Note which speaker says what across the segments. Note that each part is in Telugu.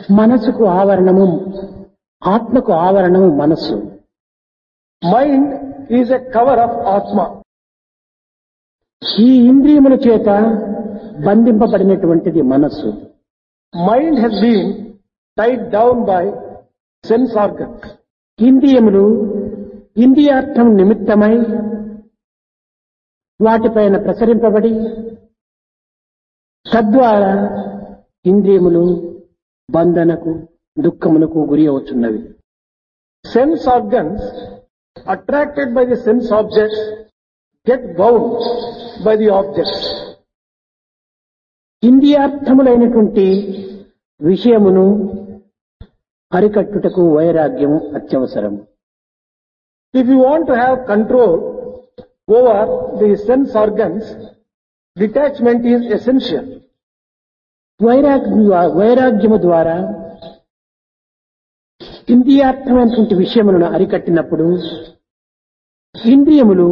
Speaker 1: మనసుకు ఆవరణము ఆత్మకు ఆవరణము మనస్సు
Speaker 2: Mind is a cover of Atma.
Speaker 1: ఈ ఇంద్రియముల చేత బంధింపబడినటువంటిది మనస్సు
Speaker 2: Mind has been tied down by sense organs.
Speaker 1: ఇంద్రియములు ఇంద్రియార్థం నిమిత్తమై వాటిపైన ప్రసరింపబడి తద్వారా ఇంద్రియములు బంధనకు దుఃఖమునకు గురి అవుతున్నవి
Speaker 2: Sense organs, attracted by the sense objects, get bound by the objects.
Speaker 1: ఇంద్రియార్థములైనటువంటి విషయమును అరికట్టుటకు వైరాగ్యము అత్యవసరము
Speaker 2: If you want to have control over the sense organs, detachment is essential.
Speaker 1: వైరాగ్య వైరాగ్యము ద్వారా ఇంద్రియార్థమైనటువంటి విషయములను అరికట్టినప్పుడు ఇంద్రియములు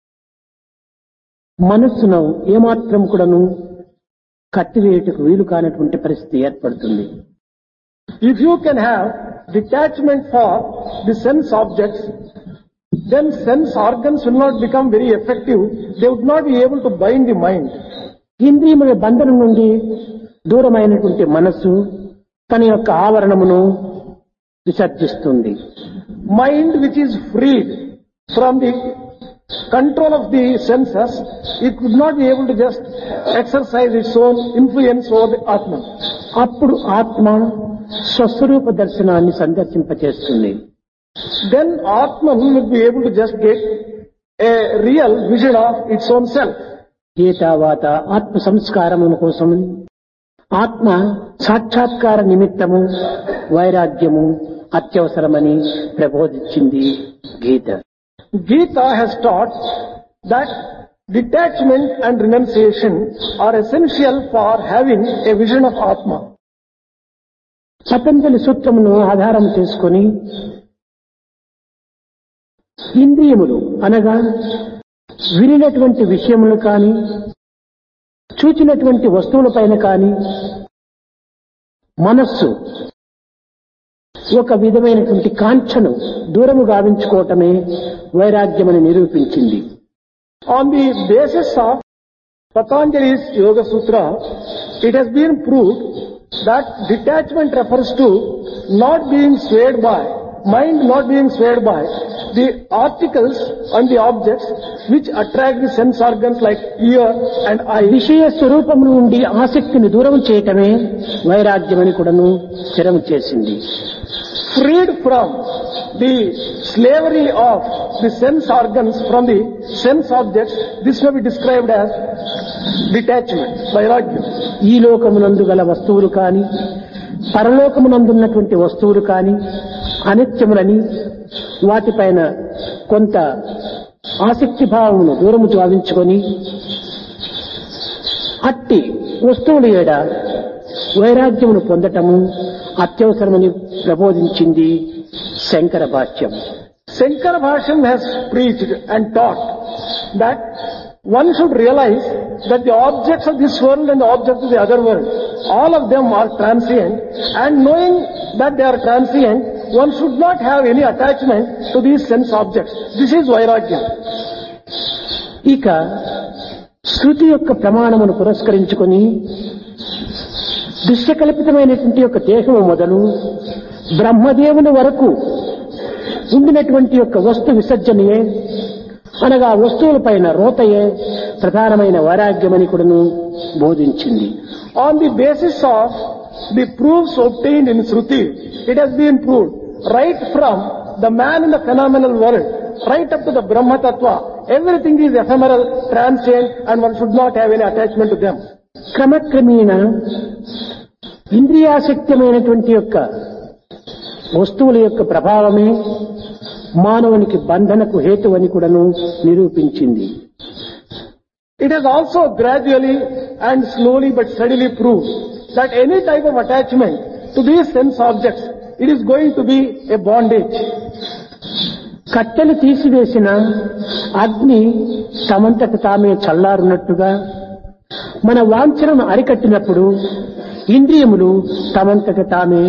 Speaker 1: మనస్సును ఏమాత్రం కూడాను కట్టివేయుటకు వీలు కానటువంటి పరిస్థితి ఏర్పడుతుంది
Speaker 2: If you can have detachment for the sense objects, then sense organs will not become very effective. They would not be able to bind the mind.
Speaker 1: ఇంద్రియముల బంధనం నుండి దూరమైనటువంటి మనస్సు తన యొక్క ఆవరణమును విసర్జిస్తుంది
Speaker 2: Mind which is freed from the control of the senses, it would not be able to just exercise its own influence over the Atman.
Speaker 1: అప్పుడు ఆత్మ స్వస్వరూప దర్శనాన్ని సందర్శింపచేస్తుంది
Speaker 2: Then Atman would be able to just get a real vision of its own self.
Speaker 1: ఏతావాత ఆత్మ సంస్కారముల కోసం ఆత్మ సాక్షాత్కార నిమిత్తము వైరాగ్యము అత్యవసరమని ప్రబోధించింది గీత
Speaker 2: Gita has taught that detachment and renunciation are essential for having a vision of Atma.
Speaker 1: Patanjali సూత్రమును ఆధారం చేసుకొని ఇంద్రియములు అనగా వినినటువంటి విషయములు కాని చూచినటువంటి వస్తువులపైన కాని మనస్సు ఒక విధమైనటువంటి కాంక్షను దూరము గావించుకోవటమే వైరాగ్యమని నిరూపించింది
Speaker 2: On the basis of Patanjali's Yoga Sutra, it has been proved that detachment refers to not being swayed by, mind not being swayed by the articles and the objects which attract the sense organs like ear and eye.
Speaker 1: విషయ స్వరూపము నుండి ఆసక్తిని దూరం చేయటమే వైరాగ్యమని కూడాను స్థిరం చేసింది
Speaker 2: freed from the slavery of the sense organs from the sense objects, this may be described as detachment, vairagya.
Speaker 1: ఈ లోకమునందు గల వస్తువులు కాని పరలోకమునందున్నటువంటి వస్తువులు కాని అనిత్యములని వాటిపైన కొంత ఆసక్తి భావమును దూరము భావించుకొని అట్టి వస్తువుల ఏడ వైరాగ్యమును పొందటము అత్యవసరమని ప్రబోధించింది శంకర భాష్యం
Speaker 2: Shankara Bhashyam has preached and taught that one should realize that the objects of this world and the objects of the other world, all of them are transient and knowing that they are transient, one should not have any attachment to these sense objects. This is Vairagya.
Speaker 1: ఇక శృతి యొక్క ప్రమాణమును పురస్కరించుకొని దృశ్యకల్పితమైనటువంటి యొక్క దేహము మొదలు బ్రహ్మదేవుని వరకు ఉండినటువంటి యొక్క వస్తు విసర్జనయే అనగా వస్తువులపైన రోతయే ప్రధానమైన వైరాగ్యమని కూడాను బోధించింది
Speaker 2: On the basis of the proofs obtained in Shruti, it has been proved right from the man in the phenomenal world, right up to the Brahma Tattva, everything is ephemeral, transient, and one should not have any attachment to them.
Speaker 1: క్రమక్రమేణ ఇంద్రియాసక్తమైనటువంటి యొక్క వస్తువుల యొక్క ప్రభావమే మానవునికి బంధనకు హేతువని కూడాను నిరూపించింది
Speaker 2: It has also gradually and slowly but steadily proved that any type of attachment to these sense objects, it is going to be a bondage.
Speaker 1: కట్టెలు తీసివేసిన అగ్ని తమంతట తామే చల్లారున్నట్టుగా మన వాంఛనను అరికట్టినప్పుడు ఇంద్రియములు తమంతట తామే